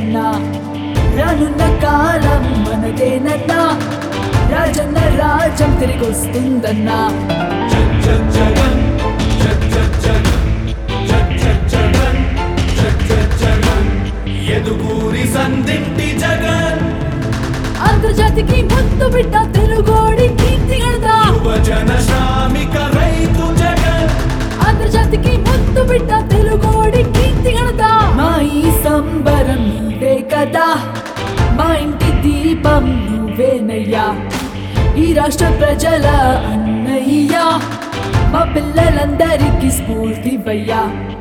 జగనన్న రానున్న కాలం మనదేనన్నా రాజన్న రాజ్యం తిరిగొస్తుందన్నా ఎదుగూరి సందింటి జగన్ అంతర్జాతికి ముద్దు బిడ్డ తెలుగోడి కీర్తి గడదా యువజన శ్రామిక రైతు జగన్ అంతర్జాతికి ముద్దు బిడ్డ తెలుగోడి కీర్తి గడదా మా ఈ సంబరం నీవే కదా మా ఇంటి దీపం నువ్వేనయ్యా ఈ రాష్ట్ర ప్రజల అన్నయ్యా మా పిల్లలందరికీ స్ఫూర్తివయ్యా